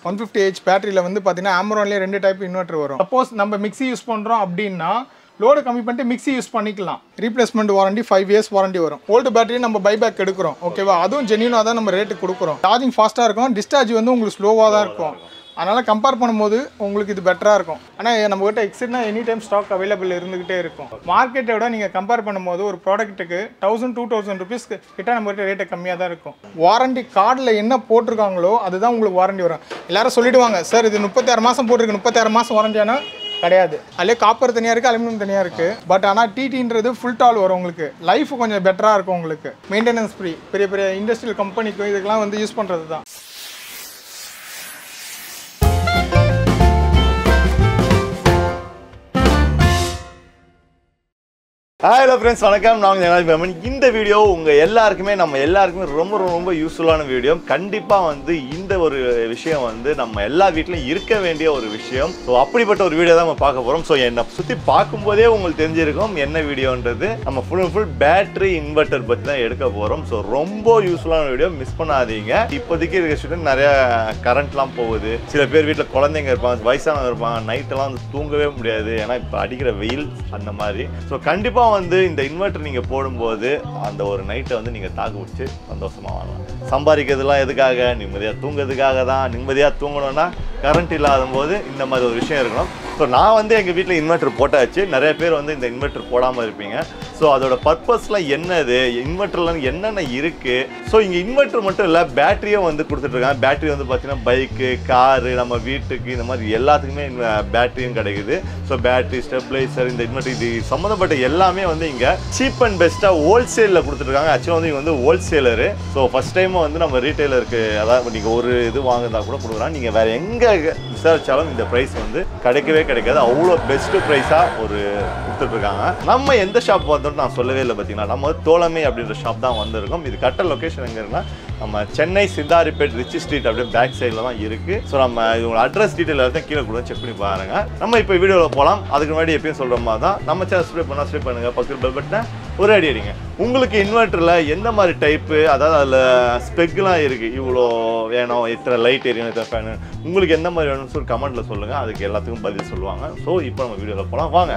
One fifty H பேட்டரியில் வந்து பார்த்தீங்கன்னா ஆம்ரோன்லேயே ரெண்டு டைப் இன்வெர்ட்டர் வரும் சப்போஸ் நம்ம மிக்ஸி யூஸ் பண்ணுறோம் அப்படின்னா லோடு கம்மி பண்ணிட்டு மிக்ஸி யூஸ் பண்ணிக்கலாம் replacement warranty five years warranty வரும் ஓல்டு பேட்டரி நம்ம பைபேக் எடுக்கிறோம் ஓகேவா அதுவும் ஜென்யூனாக தான் நம்ம ரேட்டு கொடுக்குறோம் சார்ஜிங் ஃபாஸ்ட்டாக இருக்கும் டிஸ்சார்ஜ் வந்து உங்களுக்கு ஸ்லோவாக தான் இருக்கும் அதனால் கம்பேர் பண்ணும்போது உங்களுக்கு இது பெட்டராக இருக்கும் ஆனால் நம்மகிட்ட எக்ஸிட்னா எனி டைம் ஸ்டாக் அவைலபிள் இருந்துகிட்டே இருக்கும் மார்க்கெட்டை விட நீங்கள் கம்பேர் பண்ணும்போது ஒரு ப்ராடக்ட்டுக்கு தௌசண்ட் டூ தௌசண்ட் ருபீஸ் கிட்ட நம்மகிட்ட ரேட்டு கம்மியாக தான் இருக்கும் வாரண்டி கார்டில் என்ன போட்டிருக்காங்களோ அதுதான் உங்களுக்கு வாரண்டி வரும் எல்லாரும் சொல்லிடுவாங்க சார் இது முப்பத்தாறு மாதம் போட்டிருக்கு முப்பத்தாறு மாதம் வாரண்டியானா கிடையாது அதிலே காப்பர் தனியாக இருக்குது அலுமினியம் தனியாக இருக்குது பட் ஆனால் டிடின்றது ஃபுல் டால் வரும் உங்களுக்கு லைஃப் கொஞ்சம் பெட்டராக இருக்கும் உங்களுக்கு மெயின்டெனன்ஸ் ஃப்ரீ பெரிய பெரிய இண்டஸ்ட்ரியல் கம்பெனிக்கும் இதுக்கெல்லாம் வந்து யூஸ் பண்ணுறது தான் ஹலோ ஃப்ரெண்ட்ஸ் வணக்கம் நான் ஜனாதி பேமன் இந்த வீடியோ உங்கள் எல்லாருக்குமே நம்ம எல்லாருக்குமே ரொம்ப ரொம்ப ரொம்ப யூஸ்ஃபுல்லான வீடியோ கண்டிப்பாக வந்து இந்த ஒரு விஷயம் வந்து நம்ம எல்லா வீட்லையும் இருக்க வேண்டிய ஒரு விஷயம் ஸோ அப்படிப்பட்ட ஒரு வீடியோ தான் நம்ம பார்க்க போகிறோம் ஸோ என்னை சுற்றி பார்க்கும்போதே உங்களுக்கு தெரிஞ்சிருக்கும் என்ன வீடியோன்றது நம்ம full and full battery inverter பற்றி தான் எடுக்க போகிறோம் ஸோ ரொம்ப யூஸ்ஃபுல்லான வீடியோ மிஸ் பண்ணாதீங்க இப்போதைக்கு இருக்க ஸ்டூடெண்ட் நிறைய கரண்ட்லாம் போகுது சில பேர் வீட்டில் குழந்தைங்க இருப்பாங்க வயசானவங்க இருப்பாங்க நைட்டெல்லாம் வந்து தூங்கவே முடியாது ஏன்னா இப்போ அடிக்கிற வெயில் அந்த மாதிரி ஸோ கண்டிப்பாக வந்து இந்த இன்வெர்ட்டர் நீங்கள் போடும்போது அந்த ஒரு நைட்டை வந்து நீங்கள் தாக்கு பிடிச்சி சந்தோஷமாக வாங்கலாம் சம்பாதிக்கிறதுலாம் எதுக்காக நிம்மதியாக தூங்குறதுக்காக தான் நிம்மதியாக தூங்கணும்னா கரண்ட் இல்லாத போது இந்த மாதிரி ஒரு விஷயம் இருக்கணும் ஸோ நான் வந்து எங்கள் வீட்டில் இன்வெர்ட்டர் போட்டாச்சு நிறைய பேர் வந்து இந்த இன்வெர்ட்டர் போடாமல் இருப்பீங்க ஸோ அதோட பர்பஸ்லாம் என்னது இன்வெர்ட்டர்லாம் என்னென்ன இருக்குது ஸோ இங்கே இன்வெர்ட்டர் மட்டும் இல்லை பேட்டரியும் வந்து கொடுத்துட்ருக்காங்க பேட்டரி வந்து பார்த்தீங்கன்னா பைக்கு காரு நம்ம வீட்டுக்கு இந்த மாதிரி எல்லாத்துக்குமே பேட்டரியும் கிடைக்குது ஸோ பேட்டரி ஸ்டெபிளைசர் இந்த இன்வெர்ட்டர் இது சம்மந்தப்பட்ட எல்லாமே வந்து இங்கே சீப் அண்ட் பெஸ்ட்டாக ஹோல்சேலில் கொடுத்துட்ருக்காங்க ஆக்சுவலாக வந்து இங்கே வந்து ஹோல்சேலரு ஸோ ஃபஸ்ட் டைம் வந்து நம்ம ரீட்டைலருக்கு அதாவது நீங்கள் ஒரு இது வாங்குறதா கூட கொடுக்குறோம் நீங்கள் வேறு எங்கே விசாரிச்சாலும் இந்த ப்ரைஸ் வந்து கிடைக்கவே கிடைக்காது அவ்வளோ பெஸ்ட்டு ப்ரைஸாக ஒரு கொடுத்துட்ருக்காங்க நம்ம எந்த ஷாப் வந்தோம்னு நான் சொல்லவே இல்லை பார்த்தீங்கன்னா நம்ம வந்து தோழமை அப்படின்ற ஷாப் தான் வந்திருக்கோம் இது கட்ட லொக்கேஷன் எங்கே இருக்குன்னா நம்ம சென்னை சிந்தாரிப்பேட் ரிச்சி ஸ்ட்ரீட் அப்படியே பேக் சைடில் தான் இருக்குது ஸோ நம்ம இவங்க அட்ரஸ் டீட்டெயில் எல்லாத்தையும் கீழே கூட செக் பண்ணி பாருங்க நம்ம இப்போ வீடியோவில் போகலாம் அதுக்கு முன்னாடி எப்பயும் சொல்கிற மாதிரி தான் நம்ம சேனல் சப்ஸ்கிரைப் பண்ணால் சப்ஸ்கிரைப் பண்ணுங்கள் பக்கத்தில் பெல் பட்டனை ஒரு அடி அடிங்க உங்களுக்கு இன்வெர்ட்டரில் எந்த மாதிரி டைப்பு அதாவது அதில் ஸ்பெக்லாம் இருக்குது இவ்வளோ வேணும் இத்தனை லைட் எரியணும் இத்தனை ஃபேனு உங்களுக்கு எந்த மாதிரி வேணும்னு சொல்லி கமெண்ட்டில் சொல்லுங்கள் அதுக்கு எல்லாத்துக்கும் பதில் சொல்லுவாங்க ஸோ இப்போ நம்ம வீடியோவில் போகலாம் வாங்க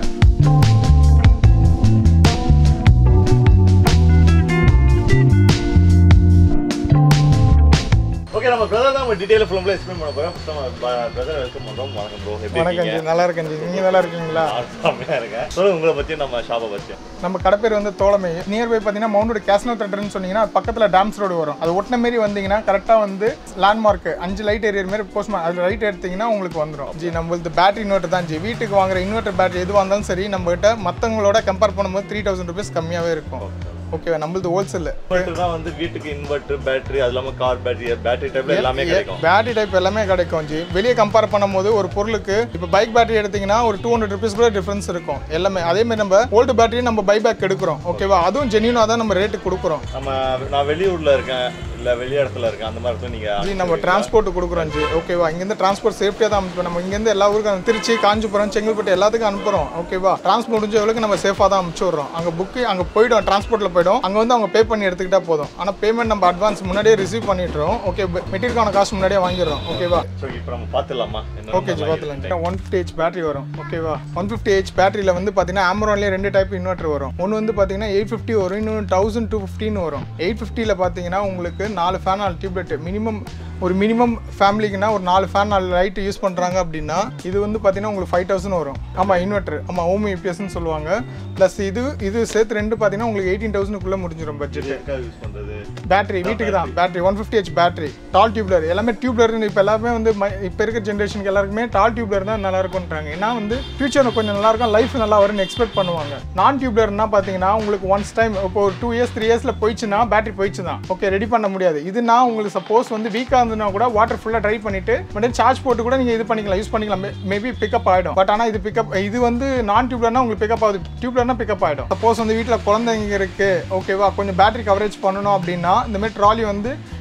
ஓகே நம்ம பிரதர் தான் நம்ம டீடைல் ஃபிலிம்ல எக்ஸ்பிளைன் பண்ண போறோம் ஃபர்ஸ்ட் நம்ம பிரதர் வெல்கம் பண்றோம் வணக்கம் ப்ரோ எப்படி வணக்கம் இருக்கீங்க ஜி நல்லா இருக்கேன் ஜி நீங்கள் நல்லா இருக்கீங்களா செம்மையா இருக்கேன் சொல்லுங்க உங்களை பத்தி நம்ம ஷாப்பை பத்தி நம்ம கடை பேர் வந்து தோழமை நியர்பை பார்த்தீங்கன்னா மவுண்டோட கேஸ்னல் தேட்டர்னு சொன்னீங்கன்னா பக்கத்தில் டாம்ஸ் ரோடு வரும் அது ஒட்டின மாரி வந்தீங்கன்னா கரெக்டாக வந்து லேண்ட்மார்க் அஞ்சு லைட் ஏரியர் மாரி போஸ்ட் அதில் ரைட் எடுத்தீங்கன்னா உங்களுக்கு வந்துடும் ஜி நம்மளுக்கு பேட்டரி இன்வெர்ட்டர் தான் ஜி வீட்டுக்கு வாங்குற இன்வெர்ட்டர் பேட்டரி எதுவாக இருந்தாலும் சரி நம்மகிட்ட மற்றவங்களோட கம்பேர் பண்ணும்போது த்ரீ தௌசண்ட் ருபீஸ் கம்மியாகவே இருக்கும் ஓகேவா நம்மளது ஹோல்சேல் இன்வெர்டர் தான் வந்து வீட்டுக்கு இன்வெர்டர் பேட்டரி அது இல்லாம கார் பேட்டரி பேட்டரி டைப்ல எல்லாமே கிடைக்கும் பேட்டரி டைப் எல்லாமே கிடைக்கும் ஜி வெளியே கம்பேர் பண்ணும்போது ஒரு பொருளுக்கு இப்போ பைக் பேட்டரி எடுத்தீங்கன்னா ஒரு டூ ஹண்ட்ரட் ருபீஸ் கூட டிஃபரன்ஸ் இருக்கும் எல்லாமே அதே மாதிரி நம்ம ஓல்டு பேட்டரி நம்ம பைபேக் எடுக்கிறோம் ஓகேவா அதுவும் ஜென்யூனாக தான் நம்ம ரேட்டு கொடுக்குறோம் நம்ம நான் வெளியூர்ல இருக்கேன் இல்ல வெளி இடத்துல இருக்கேன் அந்த மாதிரி இடத்துல நீங்க ஜி நம்ம டிரான்ஸ்போர்ட் கொடுக்குறோம் ஜி ஓகேவா இங்கேருந்து டிரான்ஸ்போர்ட் சேஃப்டியாக தான் அனுப்புறோம் நம்ம இங்கேருந்து எல்லா ஊருக்கும் திருச்சி காஞ்சிபுரம் செங்கல்பட்டு எல்லாத்துக்கும் அனுப்புகிறோம் ஓகேவா டிரான்ஸ்போர்ட் முடிஞ்ச அளவுக்கு நம்ம சேஃபாக தான் அனுப்பிச்சு விட்றோம் அங்கே புக்கு அங்கே போய்டும் டிரான்ஸ்போர்ட்டில் போய்டும் அங்கே வந்து அவங்க பே பண்ணி எடுத்துக்கிட்டா போதும் ஆனால் பேமெண்ட் நம்ம அட்வான்ஸ் முன்னாடியே ரிசீவ் பண்ணிட்டுறோம் ஓகே மெட்டீரியலுக்கான காசு முன்னாடியே வாங்கிடுறோம் ஓகேவா ஸோ இப்போ நம்ம பார்த்துடலாமா என்ன ஓகே ஜி பார்த்துலாம் ஒன் ஃபிஃப்டி ஹெச் பேட்டரி வரும் ஓகேவா ஒன் ஃபிஃப்டி ஹெச் பேட்டரியில் வந்து பார்த்தீங்கன்னா ஆம்ரோன்லேயே ரெண்டு டைப் இன்வெர்ட்டர் வரும் ஒன்று வந்து பார்த்தீங்கன்னா எயிட் ஃபிஃப்டி வரும் இன்னொன்று தௌசண்ட் டூ ஃபிஃப்டின்னு வரும் எயிட் ஃபிஃப்டியில் பார்த்தீங்கன்னா உங்களுக்கு நாலு ஃபேன் நாலு டியூப்லைட் மினிமம் ஒரு மினிமம் ஃபேமிலிக்குனா ஒரு நாலு ஃபேன் நாலு லைட்டு யூஸ் பண்ணுறாங்க அப்படின்னா இது வந்து பார்த்தீங்கன்னா உங்களுக்கு ஃபைவ் தௌசண்ட் வரும் ஆமாம் இன்வெர்ட்டர் ஆமாம் ஹோம் யூபிஎஸ்ன்னு சொல்லுவாங்க ப்ளஸ் இது இது சேர்த்து ரெண்டு பார்த்தீங்கன்னா உங்களுக்கு எயிட்டீன் தௌசண்ட்குள்ளே முடிஞ்சிடும் பட்ஜெட் எதுக்காக யூஸ் பண்றது பேட்டரி வீட்டுக்கு தான் battery one fifty H battery tall tubular எல்லாமே டியூப்லர் இப்போ எல்லாமே வந்து இப்போ இருக்கிற ஜென்ரேஷனுக்கு எல்லாருக்குமே டால் டியூப்லர் தான் நல்லா இருக்கும்ன்றாங்க ஏன்னா வந்து ஃபியூச்சர் கொஞ்சம் நல்லா இருக்கும் லைஃப் நல்லா வரும்னு எக்ஸ்பெக்ட் பண்ணுவாங்க நான் டியூப்லர்னா பார்த்தீங்கன்னா உங்களுக்கு ஒன்ஸ் டைம் இப்போ ஒரு டூ இயர்ஸ் த்ரீ இயர்ஸில் போயிடுச்சுன்னா பேட்டரி போயிடுச்சு தான் ஓகே ரெடி பண்ண முடியாது இதுனா உங்களுக்கு சப்போஸ் வந்து வீக்காக இருந்ததுன்னா கூட வாட்டர் ஃபுல்லாக ட்ரை பண்ணிட்டு பட் சார்ஜ் போட்டு கூட நீங்கள் இது பண்ணிக்கலாம் யூஸ் பண்ணிக்கலாம் மேபி பிக்கப் ஆகிடும் பட் ஆனால் இது பிக்கப் இது வந்து நான் டியூப்லர்னா உங்களுக்கு பிக்கப் ஆகுது டியூப்லர்னா பிக்கப் ஆகிடும் சப்போஸ் வந்து வீட்டில் குழந்தைங்க இருக்கு ஓகேவா கொஞ்சம் பேட்டரி கவரேஜ் பண்ணணும் அப்படின்னா இந்த மாதிரி ட்ராலி வந்து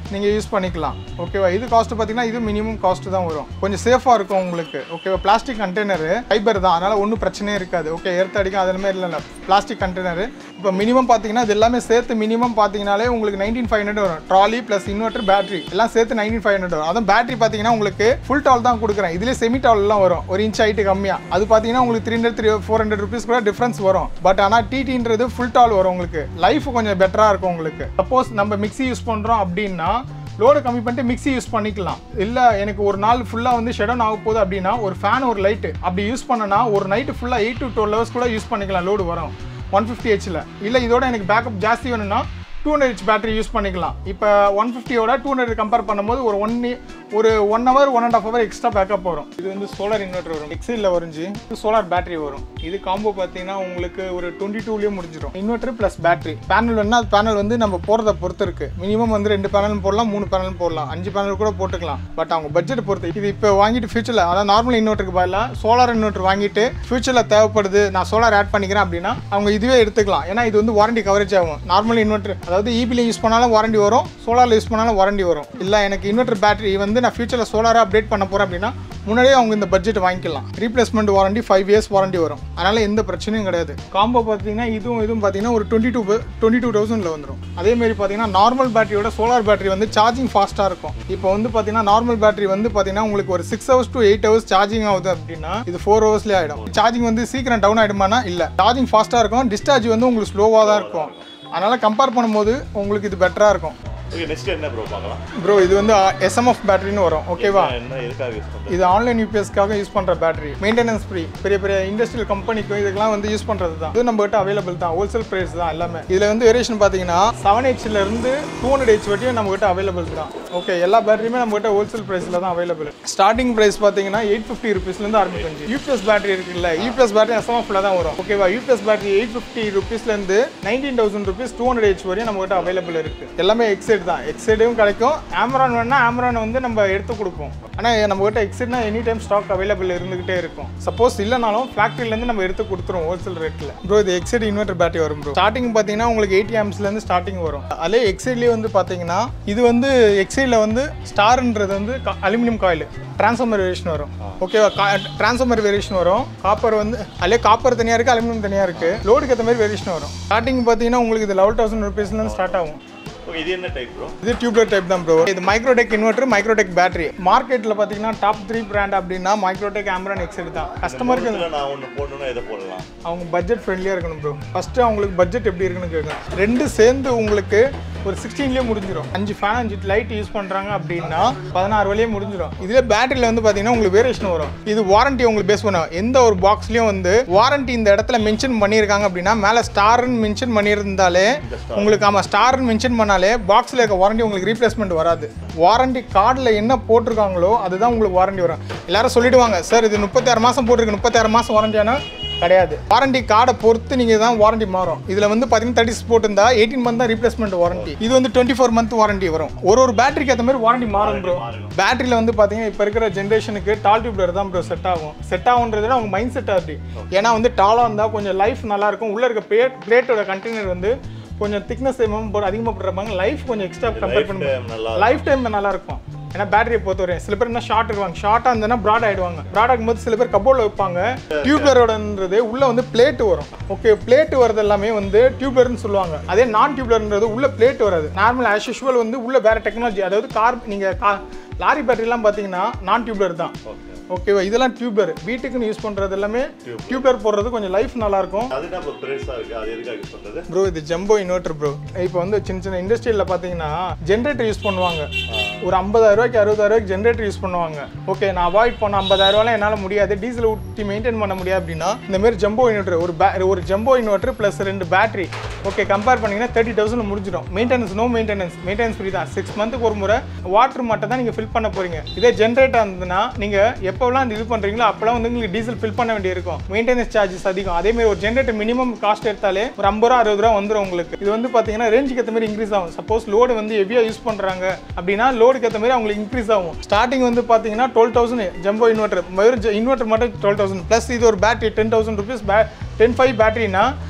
நீங்கள் யூஸ் பண்ணிக்கலாம் ஓகேவா இது காஸ்ட் பார்த்தீங்கன்னா இது மினிமம் காஸ்ட் தான் வரும் கொஞ்சம் சேஃபாக இருக்கும் உங்களுக்கு ஓகேவா பிளாஸ்டிக் கண்டெய்னர் ஃபைபர் தான் அதனால் ஒன்றும் பிரச்சனையே இருக்காது ஓகே எர்த் அடிக்கும் அது மாதிரி இல்லை பிளாஸ்டிக் கண்டெய்னர் இப்போ மினிமம் பார்த்தீங்கன்னா இது எல்லாமே சேர்த்து மினிமம் பார்த்தீங்கனாலே உங்களுக்கு நைன்டீன் ஃபைவ் ஹண்ட்ரட் வரும் ட்ராலி ப்ளஸ் இன்வெர்டர் பேட்டரி எல்லாம் சேர்த்து நைன்டீன் ஃபைவ் ஹண்ட்ரட் வரும் அதுவும் பேட்டரி பார்த்தீங்கன்னா உங்களுக்கு ஃபுல் டால் தான் கொடுக்குறேன் இதுலேயே செமி டால்லாம் வரும் ஒரு இன்ச் ஹைட்டு கம்மியாக அது பார்த்தீங்கன்னா உங்களுக்கு three hundred three four hundred rupees கூட டிஃப்ரென்ஸ் வரும் பட் ஆனால் டிடின்றது ஃபுல் டால் வரும் உங்களுக்கு லைஃப் கொஞ்சம் பெட்டராக இருக்கும் உங்களுக்கு சப்போஸ் நம்ம மிக்ஸி யூஸ் பண்ணுறோம் அப்படின்னா லோடு கம்மி பண்ணிட்டு மிக்ஸி யூஸ் பண்ணிக்கலாம் இல்லை எனக்கு ஒரு நாள் ஃபுல்லாக வந்து ஷெடவுன் ஆக போகுது அப்படின்னா ஒரு ஃபேன் ஒரு லைட்டு அப்படி யூஸ் பண்ணனா ஒரு நைட்டு ஃபுல்லாக எயிட் டு டுவெல் ஹவர்ஸ் கூட யூஸ் பண்ணிக்கலாம் லோடு வரும் ஒன் ஃபிஃப்டி ஹெச்சில் இல்லை இதோட எனக்கு பேக்கப் ஜாஸ்தி வேணும்னா two hundred H battery use பண்ணிக்கலாம் இப்போ ஒன் ஃபிஃப்டியோட டூ ஹண்ட்ரட் கம்பேர் பண்ணும்போது ஒரு ஒன் ஒரு one hour one and half hour extra backup வரும் இது வந்து சோலார் இன்வெர்டர் வரும் எக்ஸில் வரைஞ்சி இது சோலார் பேட்டரி வரும் இது காம்போ பார்த்தீங்கன்னா உங்களுக்கு ஒரு டுவெண்ட்டி டூலேயே முடிஞ்சிடும் இன்வெர்டர் ப்ளஸ் பேட்டரி பேனல் வேணா அது பேனல் வந்து நம்ம போகிறத பொறுத்து இருக்கு மினிமம் வந்து ரெண்டு பேனலும் போடலாம் மூணு பேனலும் போடலாம் அஞ்சு பேனல் கூட போட்டுக்கலாம் பட் அவங்க பட்ஜெட் பொறுத்து இது இப்போ வாங்கிட்டு ஃபியூச்சரில் அதாவது நார்மல் இன்வெர்ட்டருக்கு பதிலாக சோலார் இன்வெர்ட்டர் வாங்கிட்டு ஃபியூச்சரில் தேவைப்படுது நான் சோலார் ஆட் பண்ணிக்கிறேன் அப்படின்னா அவங்க இதுவே எடுத்துக்கலாம் ஏன்னா இது வந்து வாரண்டி கவரேஜ் ஆகும் நார்மல் இன்வெர்ட்டர் அதாவது இபியில் யூஸ் பண்ணாலும் வாரண்டி வரும் சோலாரில் யூஸ் பண்ணாலும் வாரண்டி வரும் இல்லை எனக்கு இன்வெர்ட்டர் பேட்டரி வந்து நான் ஃபியூச்சரில் சோலாராக அப்டேட் பண்ண போகிறேன் அப்படின்னா முன்னாடியே அவங்க இந்த பட்ஜெட் வாங்கிக்கலாம் replacement warranty five years warranty வரும் அதனால் எந்த பிரச்சனையும் கிடையாது காம்போ பார்த்தீங்கன்னா இதுவும் இதுவும் பார்த்தீங்கன்னா ஒரு டுவெண்ட்டி டூ டுவெண்ட்டி டூ தௌசண்டில் வந்துடும் அதேமாரி பார்த்தீங்கன்னா நார்மல் பேட்டரியோட சோலார் பேட்டரி வந்து சார்ஜிங் ஃபாஸ்ட்டாக இருக்கும் இப்போ வந்து பார்த்தீங்கன்னா நார்மல் பேட்டரி வந்து பார்த்தீங்கன்னா உங்களுக்கு ஒரு six hours to eight hours charging ஆகுது அப்படின்னா இது ஃபோர் ஹவர்ஸ்லேயே ஆகிடும் சார்ஜிங் வந்து சீக்கிரம் டவுன் ஆகிடுமானா இல்லை சார்ஜிங் ஃபாஸ்ட்டாக இருக்கும் டிஸ்சார்ஜ் வந்து உங்களுக்கு ஸ்லோவாக தான் இருக்கும் அதனால் கம்பேர் பண்ணும்போது உங்களுக்கு இது பெட்டராக இருக்கும் ஓகே நெக்ஸ்ட் என்ன ப்ரோ பார்க்கலாம் ப்ரோ இது வந்து எஸ்எம்எஃப் பேட்டரின்னு வரும் ஓகேவா என்ன எதுக்காக யூஸ் பண்ணுறது இது ஆன்லைன் யூபிஎஸ்க்காக யூஸ் பண்ணுற பேட்டரி மெயின்டெனன்ஸ் ஃப்ரீ பெரிய பெரிய இண்டஸ்ட்ரியல் கம்பெனிக்கும் இதுக்கெல்லாம் வந்து யூஸ் பண்ணுறது தான் இது நம்ம கிட்ட அவைலபிள் தான் ஹோல்சேல் ப்ரைஸ் தான் எல்லாமே இதில் வந்து வேரியேஷன் பார்த்தீங்கன்னா செவன் ஹெச்ல இருந்து டூ ஹண்ட்ரட் ஹெச் வரையும் நம்ம கிட்ட அவைலபிள் தான் ஓகே எல்லா பேட்டரியுமே நம்ம கிட்ட ஹோல்சேல் ப்ரைஸில் தான் அவைலபிள் ஸ்டார்டிங் ப்ரைஸ் பார்த்தீங்கன்னா எயிட் ஃபிஃப்டி ருபீஸ்லேருந்து ஆரம்பிக்கும் யூபிஎஸ் பேட்டரி இருக்குல்ல யூபிஎஸ் பேட்டரி எஸ்எம்எஃப்ல தான் வரும் ஓகேவா யூபிஎஸ் பேட்டரி எயிட் ஃபிஃப்டி ருபீஸ்லேருந்து nineteen thousand rupees two hundred H வரையும் நம்ம கிட்ட அவைலபிள் இருக்கு எல்லாமே எக்ஸைட் தான் எக்ஸைடும் கிடைக்கும் ஆம்ரான் வேணா ஆம்ரான் வந்து நம்ம எடுத்து கொடுப்போம் ஆனால் நம்ம கிட்ட எக்ஸைட்னா எனி டைம் ஸ்டாக் அவைலபிள் இருந்துகிட்டே இருக்கும் சப்போஸ் இல்லைனாலும் ஃபேக்ட்ரிலேருந்து நம்ம எடுத்து கொடுத்துருவோம் ஹோல்சேல் ரேட்டில் ப்ரோ இது எக்ஸைட் இன்வெர்டர் பேட்டரி வரும் ப்ரோ ஸ்டார்டிங் பார்த்தீங்கன்னா உங்களுக்கு எயிட்டி ஆம்ஸ்லேருந்து ஸ்டார்டிங் வரும் அதே எக்ஸைட்லேயே வந்து பார்த்தீங்கன்னா இது வந்து எக்ஸைடில் வந்து ஸ்டார்ன்றது வந்து அலுமினியம் காயில் டிரான்ஸ்ஃபார்மர் வேரியேஷன் வரும் ஓகேவா டிரான்ஸ்ஃபார்மர் வேரியேஷன் வரும் காப்பர் வந்து அதிலே காப்பர் தனியாக இருக்குது அலுமினியம் தனியாக இருக்குது லோடுக்கு ஏற்ற மாதிரி வேரியேஷன் வரும் ஸ்டார்டிங் பார்த்தீங்கன்னா உங்களுக்கு இது லெவல் தௌசண்ட் ருபீஸ்லேருந்து ஸ்டார்ட் ஆகும் ஓகே இது என்ன டைப் ப்ரோ இது டியூப்லெட் டைப் தான் ப்ரோ இது மைக்ரோடெக் இன்வெர்டர் மைக்ரோடெக் பேட்டரி மார்க்கெட்டில் பார்த்தீங்கன்னா டாப் த்ரீ பிராண்ட் அப்படின்னா மைக்ரோடெக் ஆம்ரான் எக்ஸைட் தான் கஸ்டமருக்கு இதில் நான் ஒன்று போடணும்னா எதை போடலாம் அவங்க பட்ஜெட் ஃப்ரெண்ட்லியாக இருக்கணும் ப்ரோ ஃபஸ்ட்டு அவங்களுக்கு பட்ஜெட் எப்படி இருக்குன்னு கேட்கணும் ரெண்டு சேர்ந்து உங்களுக்கு ஒரு சிக்ஸ்டீன்லேயே முடிஞ்சிடும் அஞ்சு ஃபேன் அஞ்சு லைட் யூஸ் பண்ணுறாங்க அப்படின்னா பதினாறு வழியே முடிஞ்சிடும் இதில் பேட்டரியில் வந்து பார்த்தீங்கன்னா உங்களுக்கு வேரியேஷன் வரும் இது வாரண்டி உங்களுக்கு பேஸ் பண்ணும் எந்த ஒரு பாக்ஸ்லையும் வந்து வாரண்டி இந்த இடத்துல மென்ஷன் பண்ணியிருக்காங்க அப்படின்னா மேலே ஸ்டார்னு மென்ஷன் பண்ணியிருந்தாலே உங்களுக்கு ஆமாம் ஸ்டார்னு மென்ஷன் பண்ணாலே பாக்ஸில் இருக்க வாரண்டி உங்களுக்கு ரீப்ளேஸ்மெண்ட் வராது வாரண்டி கார்டில் என்ன போட்டிருக்காங்களோ அதுதான் உங்களுக்கு வாரண்டி வரும் எல்லாரும் சொல்லிடுவாங்க சார் இது முப்பத்தாறு மாதம் போட்டிருக்கு முப்பத்தாறு மாதம் வாரண்டியானா கிடையாது வாரண்டி கார்டை பொறுத்து நீங்கள் தான் வாரண்டி மாறும் இதில் வந்து பார்த்தீங்கன்னா தேர்ட்டி சிக்ஸ் போட்டிருந்தா எயிட்டீன் மந்த் தான் ரீப்ளேஸ்மெண்ட் வாரண்டி இது வந்து டுவெண்ட்டி ஃபோர் மந்த் வாரண்டி வரும் ஒரு ஒரு பேட்டரிக்கு ஏற்ற மாதிரி வாரண்டி மாறும் ப்ரோ பேட்டரியில் வந்து பார்த்தீங்கன்னா இப்போ இருக்கிற ஜென்ரேஷனுக்கு டால் டியூப்லர் தான் ப்ரோ செட் ஆகும் செட் ஆகுன்றதை விட அவங்க மைண்ட் செட் ஆகுது ஏன்னா வந்து டாலாக இருந்தால் கொஞ்சம் லைஃப் நல்லாயிருக்கும் உள்ளே இருக்க பிளேட் பிளேட்டோட கண்டெய்னர் வந்து கொஞ்சம் திக்னஸ் அதிகமாக போட்டுருப்பாங்க லைஃப் கொஞ்சம் எக்ஸ்ட்ரா கம்பேர் time பண்ணும்போது நல்லா லைஃப் டைம் நல்லா இருக்கும் ஏன்னா பேட்டரியை பொறுத்தவரை சில பேர் என்ன ஷார்ட் இருவாங்க ஷார்ட்டாக இருந்ததுன்னா ப்ராட் ஆயிடுவாங்க ப்ராட் ஆகும்போது சில பேர் கபோர்டில் வைப்பாங்க டியூப்லரோடன்றது உள்ள வந்து பிளேட் வரும் ஓகே பிளேட் வரது எல்லாமே வந்து டியூப்லர்னு சொல்லுவாங்க அதே நான் டியூப்லர்ன்றது உள்ள பிளேட் வராது நார்மல் ஆஸ் யூஷுவல் வந்து உள்ள வேற டெக்னாலஜி அதாவது கார் நீங்கள் கா லாரி பேட்டரிலாம் பார்த்தீங்கன்னா நான் டியூப்லர் தான் ஓகே ஓகேவா இதெல்லாம் டியூப்லர் வீட்டுக்குன்னு யூஸ் பண்ணுறது எல்லாமே டியூப்லர் போடுறது கொஞ்சம் லைஃப் நல்லாயிருக்கும் அது என்ன இப்போ பெருசாக இருக்குது அது எதுக்காக யூஸ் பண்ணுறது ப்ரோ இது ஜம்போ இன்வெர்டர் ப்ரோ இப்போ வந்து சின்ன சின்ன இண்டஸ்ட்ரியில் பார்த்தீங்கன்னா ஜென்ரேட்டர் யூஸ் பண்ணுவாங்க ஒரு ஐம்பதாயிரம் ரூபாய்க்கு அறுபதாயிரம் ரூபாய்க்கு ஜென்ரேட்டர் யூஸ் பண்ணுவாங்க ஓகே நான் அவாய்ட் பண்ண ஐம்பதாயிரம் ரூபாய்லாம் என்னால் முடியாது டீசல் ஊற்றி மெயின்டைன் பண்ண முடியாது அப்படின்னா இந்த மாதிரி ஜம்போ இன்வெர்டர் ஒரு பே ஒரு ஜம்போ இன்வெர்டர் ப்ளஸ் ரெண்டு பேட்டரி ஓகே கம்பேர் பண்ணிங்கன்னா தேர்ட்டி தௌசண்ட் முடிஞ்சிடும் maintenance no maintenance maintenance free தான் சிக்ஸ் மந்த்துக்கு ஒரு முறை வாட்டர் மட்டும் தான் நீங்கள் ஃபில் பண்ண போகிறீங்க இதே ஜென்ரேட்டர் இருந்ததுன்னா நீங்கள் எப்போல்லாம் அந்த இது பண்ணுறீங்களோ அப்போலாம் வந்து உங்களுக்கு டீசல் ஃபில் பண்ண வேண்டியிருக்கும் மெயின்டெனன்ஸ் சார்ஜஸ் அதிகம் அதே மாதிரி ஒரு ஜென்ரேட்டர் மினிமம் காஸ்ட் எடுத்தாலே ஒரு ஐம்பது ரூபா அறுபது ரூபா வந்துடும் உங்களுக்கு இது வந்து பார்த்தீங்கன்னா ரேஞ்சுக்கு ஏற்ற மாதிரி இன்க்ரீஸ் ஆகும் சப்போஸ் லோடு வந்து ஹெவியாக யூஸ் பண்ணுறாங்க அப்படின்னா லோடுக்கு ஏற்ற மாதிரி அவங்களுக்கு இன்க்ரீஸ் ஆகும் ஸ்டார்டிங் வந்து பார்த்தீங்கன்னா டுவெல் தௌசண்ட் ஜம்போ இன்வெர்டர் வெறும் இன்வெர்டர் மட்டும் டுவெல் தௌசண்ட் ப்ளஸ் இது ஒரு பேட்டரி டென் தௌசண்ட் ருபீஸ் பே டென் ஃபைவ் பேட்டரினா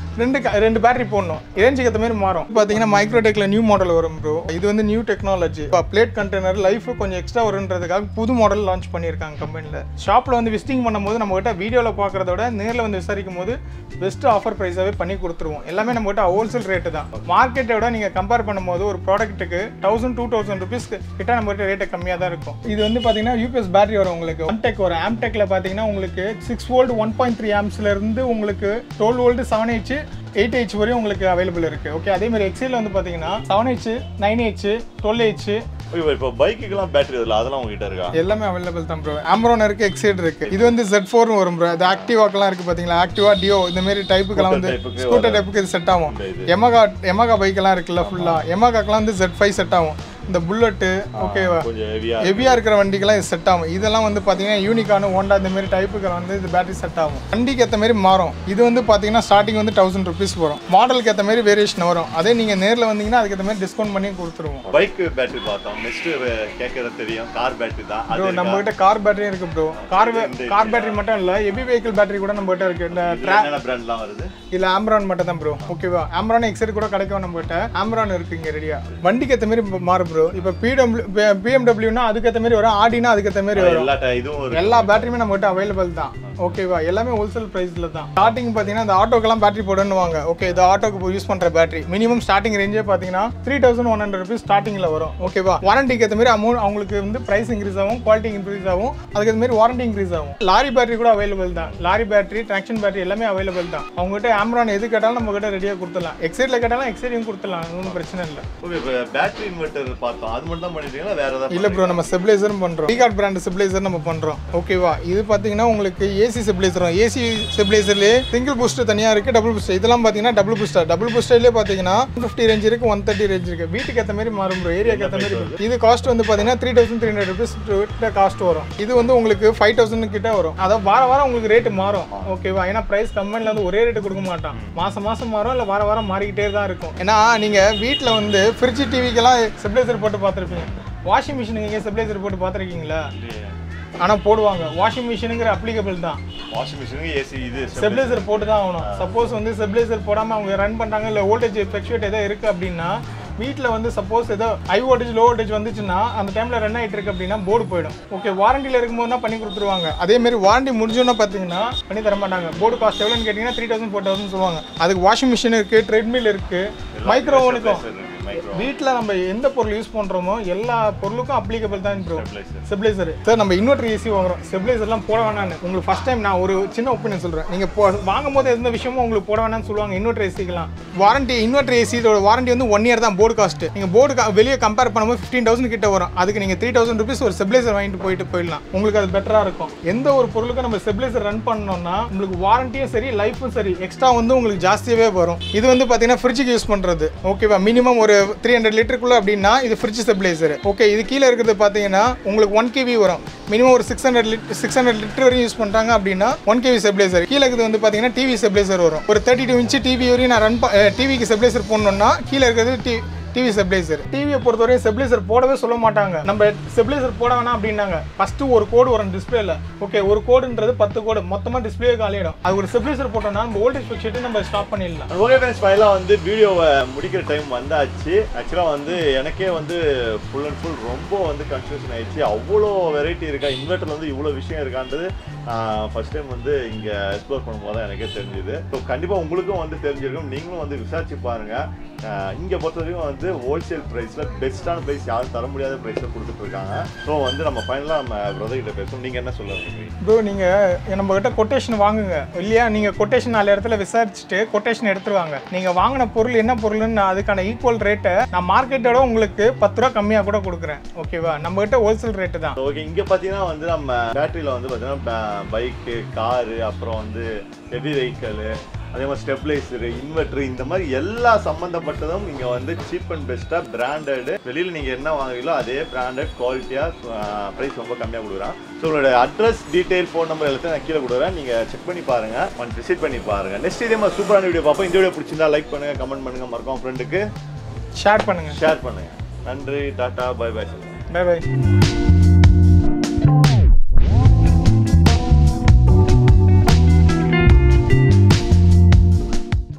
ரெண்டு க- ரெண்டு பேட்டரி போடணும் ரேஞ்சுக்கு ஏற்ற மாதிரி மாறும் பார்த்தீங்கன்னா மைக்ரோடெக்கில் நியூ மாடல் வரும் ப்ரோ இது வந்து நியூ டெக்னாலஜி இப்போ பிளேட் கண்டெய்னர் லைஃப் கொஞ்சம் எக்ஸ்ட்ரா வருன்றதுக்காக புது மாடல் லான்ச் பண்ணியிருக்காங்க கம்பெனியில் ஷாப்பில் வந்து விசிட்டிங் பண்ணும்போது நம்ம கிட்ட வீடியோவில் பார்க்குறத விட நேரில் வந்து விசாரிக்கும் போது பெஸ்ட் ஆஃபர் ப்ரைஸாகவே பண்ணி கொடுத்துருவோம் எல்லாமே நம்ம கிட்ட ஹோல்சேல் ரேட்டு தான் மார்க்கெட்டை விட நீங்கள் கம்பேர் பண்ணும்போது ஒரு ப்ராடக்ட்டுக்கு தௌசண்ட் டூ தௌசண்ட் ருபீஸ் கிட்ட நம்ம கிட்ட ரேட்டு கம்மியாக தான் இருக்கும் இது வந்து பார்த்தீங்கன்னா யூபிஎஸ் பேட்டரி வரும் உங்களுக்கு ஒன் டெக் வரும் ஆம்டெக்கில் பார்த்தீங்கன்னா உங்களுக்கு six volt one point three இருந்து உங்களுக்கு twelve volt seven H eight H வரையும் உங்களுக்கு அவைலபிள் இருக்குது ஓகே அதே மாதிரி எக்ஸைல வந்து பார்த்தீங்கன்னா seven H nine H twelve H இப்போ இப்போ பைக்குக்கெல்லாம் பேட்டரி இதில் அதெல்லாம் உங்ககிட்ட இருக்கா எல்லாமே அவைலபிள் தான் ப்ரோ ஆம்ரோன் இருக்கு எக்ஸைட் இருக்கு இது வந்து Z4 ஃபோர் வரும் ப்ரோ அது ஆக்டிவாக்கெல்லாம் இருக்கு பாத்தீங்களா ஆக்டிவா டியோ இந்த மாதிரி டைப்புக்கெல்லாம் வந்து type க்கு ஸ்கூட்டர் டைப்புக்கு இது செட் ஆகும் இந்த இது. எமகா எமகா பைக்கெல்லாம் இருக்குல்ல ஃபுல்லா எமகாக்கெல்லாம் வந்து Z5 ஃபைவ் செட் ஆகும் இந்த புல்லட்டு ஓகேவா கொஞ்சம் ஹெவியா ஹெவியாக இருக்கிற வண்டிக்கெல்லாம் இது செட் ஆகும் இதெல்லாம் வந்து பார்த்தீங்கன்னா யூனிகான் ஹோண்டா இந்த மாதிரி டைப்புக்கு வந்து இது பேட்டரி செட் ஆகும் வண்டிக்கு ஏற்ற மாதிரி மாறும் இது வந்து பார்த்தீங்கன்னா ஸ்டார்டிங் வந்து தௌசண்ட் ருபீஸ் வரும் மாடலுக்கு ஏற்ற மாதிரி வேரியேஷன் வரும் அதே நீங்கள் நேரில் வந்தீங்கன்னா அதுக்கேற்ற மாதிரி டிஸ்கவுண்ட் பண்ணி கொடுத்துருவோம் பைக் பேட்டரி பார்த்தோம் நெக்ஸ்ட் கேட்கறது தெரியும் கார் பேட்டரி தான் அது ப்ரோ நம்ம கிட்ட கார் பேட்டரியும் இருக்கு ப்ரோ கார் கார் பேட்டரி மட்டும் இல்ல ஹெவி வெஹிக்கிள் பேட்டரி கூட நம்ம கிட்ட இருக்கு இந்த இதுல என்னென்ன பிராண்ட்லாம் வருது இல்ல ஆம்ரான் மட்டும் தான் ப்ரோ ஓகேவா ஆம்ரான் எக்ஸைட் கூட கிடைக்கும் நம்ம கிட்ட ஆம்ரான் இருக்கு இங்க ரெடியா வண்டிக்கு ஏத்த மாதிரி இப்ப மாறும் ப்ரோ இப்போ பிடபிள்யூ பிஎம்டபிள்யூனா அதுக்கு ஏத்த மாதிரி வரும் ஆடினா அதுக்கு ஏத்த மாதிரி வரும் எல்லா ti- இதுவும் ஒரு எல்லா பேட்டரியுமே நம்ம கிட்ட அவைலபிள் தான் ஓகேவா எல்லாமே ஹோல்சேல் பிரைஸ்ல தான் ஸ்டார்டிங் பாத்தீங்கன்னா இந்த ஆட்டோக்கெல்லாம் பேட்டரி போடணுவாங்க ஓகே இது ஆட்டோக்கு யூஸ் பண்ற பேட்டரி மினிமம் ஸ்டார்டிங் ரேஞ்சே பாத்தீங்கன்னா three thousand one hundred rupees ஸ்டார்டிங்ல வரும் ஓகேவா வாரண்டிக்கு ஏற்ற மாதிரி அமௌண்ட் அவங்களுக்கு வந்து பிரைஸ் இன்க்ரீஸ் ஆகும் குவாலிட்டி இன்க்ரீஸ் ஆகும் அதுக்கு ஏற்ற மாதிரி வாரண்டி இன்க்ரீஸ் ஆகும் லாரி பேட்டரி கூட அவைலபிள் தான் லாரி பேட்டரி ட்ராக்ஷன் பேட்டரி எல்லாமே அவைலபிள் தான் அவங்க கிட்ட ஆம்ரான் எது கேட்டாலும் நம்ம கிட்ட ரெடியாக கொடுத்துடலாம் எக்ஸைட்ல கேட்டாலும் எக்ஸைடையும் கொடுத்துடலாம் ஒன்றும் பிரச்சனை இல்லை ஓகே இப்போ பேட்டரி இன்வெர்ட்டர் பார்த்தோம் அது மட்டும் தான் பண்ணிட்டீங்களா வேற ஏதாவது இல்ல ப்ரோ நம்ம ஸ்டெபிளைசரும் பண்றோம் பிகார்ட் பிராண்ட் ஸ்டெபிளைசர் நம்ம பண்றோம் ஓகேவா இது பாத்தீங்கன்னா உங்களுக்கு ஏசி ஸ்டெபிளைசர் ஏசி ஸ்டெபிளைசர்லயே சிங்கிள் பூஸ்டர் தனியா இருக்கு டபுள் பூஸ்டர் இதெல்லாம் பாத்தீங்கன்னா டபுள் பூஸ்டர் டபுள் பூஸ்டர்லயே பாத்தீங்கன்னா ஃபிஃப்டி ரேஞ்ச் இருக்கு ஒன் தேர்ட்டி ரேஞ்ச் இருக்கு வீட்டுக்கு ஏத்த மாதிரி மாறும் ப்ரோ ஏரியாக்கு ஏத்த மாதிரி வரும். இது காஸ்ட் வந்து பாத்தீங்கன்னா three thousand three hundred rupees கிட்ட காஸ்ட் வரும் இது வந்து உங்களுக்கு ஃபைவ் தௌசண்ட் கிட்ட வரும் அதாவது வார வாரம் உங்களுக்கு ரேட்டு மாறும் ஓகேவா ஏன்னா பிரைஸ் கம்பெனில வந்து ஒரே ரேட்டு கொடுக்க மாட்டான் மாசம் மாசம் மாறும் இல்ல வார வாரம் மாறிக்கிட்டே தான் இருக்கும் ஏன்னா நீங்க வீட்ல வந்து ஃப்ரிட்ஜ் டிவிக்கெல்லாம் ஸ்டெபிளைசர் போட்டு பார்த்துருப்பீங்க வாஷிங் மிஷினுக்கு எங்கே ஸ்டெபிளைசர் போட்டு பார்த்துருக்கீங்களா ஆனால் போடுவாங்க வாஷிங் மிஷினுங்கிற அப்ளிகபிள் தான் வாஷிங் மிஷினுக்கு ஏசி இது ஸ்டெபிளைசர் போட்டு தான் ஆகணும் சப்போஸ் வந்து ஸ்டெபிளைசர் போடாமல் அவங்க ரன் பண்ணுறாங்க இல்லை வோல்டேஜ் ஃப்ளக்சுவேட் ஏதோ இருக்குது அப்படின்னா வீட்டில் வந்து சப்போஸ் ஏதோ ஹை வோல்டேஜ் லோ வோல்டேஜ் வந்துச்சுன்னா அந்த டைமில் ரன் ஆகிட்டு இருக்கு அப்படின்னா போர்டு போயிடும் ஓகே வாரண்டியில் இருக்கும்போதுனா பண்ணி கொடுத்துருவாங்க அதே மாதிரி வாரண்டி முடிஞ்சோன்னா பார்த்தீங்கன்னா பண்ணி தர மாட்டாங்க போர்டு காஸ்ட் எவ்வளோன்னு கேட்டிங்கன்னா த்ரீ தௌசண்ட் ஃபோர் தௌசண்ட் சொல்லுவாங்க அதுக்கு வாஷிங் மிஷின் இருக்குது ட்ரெட்மில் இருக்குது மைக்ரோ ஓனுக்கும் மைக்ரோ வீட்டில் நம்ம எந்த பொருள் யூஸ் பண்ணுறோமோ எல்லா பொருளுக்கும் அப்ளிகபிள் தான் ப்ரோ Stabilizer. ஸ்டெபிளைசர் சார் நம்ம இன்வெர்டர் ஏசி வாங்குறோம் ஸ்டெபிளைசர்லாம் போட வேணாம்னு உங்களுக்கு ஃபர்ஸ்ட் டைம் நான் ஒரு சின்ன ஒப்பீனியன் சொல்கிறேன் நீங்கள் போ வாங்கும் போது எந்த விஷயமும் உங்களுக்கு போட வேணாம்னு சொல்லுவாங்க இன்வெர்டர் ஏசிக்கெல்லாம் வாரண்டி இன்வெர்டர் ஏசியோட வாரண்டி வந்து ஒன் இயர் தான் போர்டு காஸ்ட் நீங்கள் போர்டு வெளியே கம்பேர் பண்ணும்போது ஃபிஃப்டீன் தௌசண்ட் கிட்ட வரும் அதுக்கு நீங்கள் த்ரீ தௌசண்ட் ருபீஸ் ஒரு ஸ்டெபிளைசர் வாங்கிட்டு போயிட்டு போயிடலாம் உங்களுக்கு அது பெட்டராக இருக்கும் எந்த ஒரு பொருளுக்கும் நம்ம ஸ்டெபிளைசர் ரன் பண்ணோம்னா உங்களுக்கு வாரண்டியும் சரி லைஃபும் சரி எக்ஸ்ட்ரா வந்து உங்களுக்கு ஜாஸ்தியாகவே வரும் இது வந்து பார்த்தீங்கன்னா ஃப்ரிட்ஜுக்கு யூஸ் பண்ணுறது ஓகேவா மினிமம் ஒரு த்ரீ ஹண்ட்ரட் லிட்டருக்குள்ள அப்படின்னா இது ஃப்ரிட்ஜ் ஸ்டெபிளைசர் ஓகே இது கீழே இருக்கிறது பார்த்தீங்கன்னா உங்களுக்கு ஒன் கேவி வரும் மினிமம் ஒரு சிக்ஸ் ஹண்ட்ரட் லிட் சிக்ஸ் ஹண்ட்ரட் லிட்டர் வரையும் யூஸ் பண்ணுறாங்க அப்படின்னா ஒன் கேவி ஸ்டெபிளைசர் கீழே இருக்கிறது வந்து பார்த்தீங்கன்னா டிவி ஸ்டெபிளைசர் வரும் ஒரு தேர்ட்டி டூ இன்ச்சு டிவி வரையும் நான் ரன் டிவிக்கு ஸ்டெபிளைசர் போடணும்னா கீழே இருக்கிறது டி டிவி ஸ்டெபிளைசர் டிவியை பொறுத்தவரையும் ஸ்டெபிளைசர் போடவே சொல்ல மாட்டாங்க நம்ம ஸ்டெபிளைசர் போட வேணாம் அப்படின்னாங்க ஃபர்ஸ்ட் ஒரு கோடு வரும் டிஸ்பிளேல ஓகே ஒரு கோடுன்றது பத்து கோடு மொத்தமாக டிஸ்பிளே காலியிடும் அது ஒரு ஸ்டெபிளைசர் போட்டோம்னா நம்ம வோல்டேஜ் ஃபிக்ஸேட்டு நம்ம ஸ்டாப் பண்ணிடலாம் ஓகே ஃப்ரெண்ட்ஸ் ஃபைனலாக வந்து வீடியோவை முடிக்கிற டைம் வந்தாச்சு ஆக்சுவலாக வந்து எனக்கே வந்து ஃபுல் அண்ட் ஃபுல் ரொம்ப வந்து கன்ஃபியூஷன் ஆயிடுச்சு அவ்வளோ வெரைட்டி இருக்கா இன்வெர்ட்டரில் வந்து இவ்வளோ விஷயம் இருக்கான்றது ஃபர்ஸ்ட் டைம் வந்து இங்கே எக்ஸ்ப்ளோர் பண்ணும்போது தான் எனக்கே தெரிஞ்சுது ஸோ கண்டிப்பாக உங்களுக்கும் வந்து தெரிஞ்சிருக்கும் நீங்களும் வந்து விசாரிச்சு பாருங்கள் இங்கே பொறுத்த வரைக்கும் வந்து ஹோல்சேல் ப்ரைஸில் பெஸ்ட்டான ப்ரைஸ் யாரும் தர முடியாத ப்ரைஸில் கொடுத்துட்டு இருக்காங்க ஸோ வந்து நம்ம ஃபைனலாக நம்ம பிரதர் கிட்ட பேசுவோம் நீங்கள் என்ன சொல்ல விரும்புறீங்க ப்ரோ நீங்கள் நம்ம கிட்ட கொட்டேஷன் வாங்குங்க இல்லையா நீங்கள் கொட்டேஷன் நாலு இடத்துல விசாரிச்சுட்டு கொட்டேஷன் எடுத்துருவாங்க நீங்கள் வாங்கின பொருள் என்ன பொருள்னு நான் அதுக்கான ஈக்குவல் ரேட்டை நான் மார்க்கெட்டோட உங்களுக்கு பத்து ரூபா கம்மியாக கூட கொடுக்குறேன் ஓகேவா நம்ம கிட்ட ஹோல்சேல் ரேட்டு தான் ஓகே இங்கே பார்த்தீங்கன்னா வந்து நம்ம பேட்டரியில் வந்து பார்த்தீங்கன்னா பைக்கு காரு அப்புறம் வந்து ஹெவி வெஹிக்கலு அதே மாதிரி ஸ்டெபிளைசரு இன்வெர்ட்ரு இந்த மாதிரி எல்லா சம்மந்தப்பட்டதும் இங்கே வந்து சீப் அண்ட் பெஸ்ட்டாக பிராண்டடு வெளியில் நீங்கள் என்ன வாங்குவீங்களோ அதே பிராண்டட் குவாலிட்டியாக ப்ரைஸ் ரொம்ப கம்மியாக கொடுக்குறான் ஸோ உங்களோட அட்ரஸ் டீட்டெயில் ஃபோன் நம்பர் எல்லாத்தையும் நான் கீழே கொடுக்குறேன் நீங்கள் செக் பண்ணி பாருங்கள் ஒன் விசிட் பண்ணி பாருங்கள் நெக்ஸ்ட் இதே மாதிரி சூப்பரான வீடியோ பார்ப்போம் இந்த வீடியோ பிடிச்சிருந்தா லைக் பண்ணுங்கள் கமெண்ட் பண்ணுங்கள் மறக்காம ஃப்ரெண்டுக்கு ஷேர் பண்ணுங்கள் ஷேர் பண்ணுங்கள் நன்றி tata bye bye bye by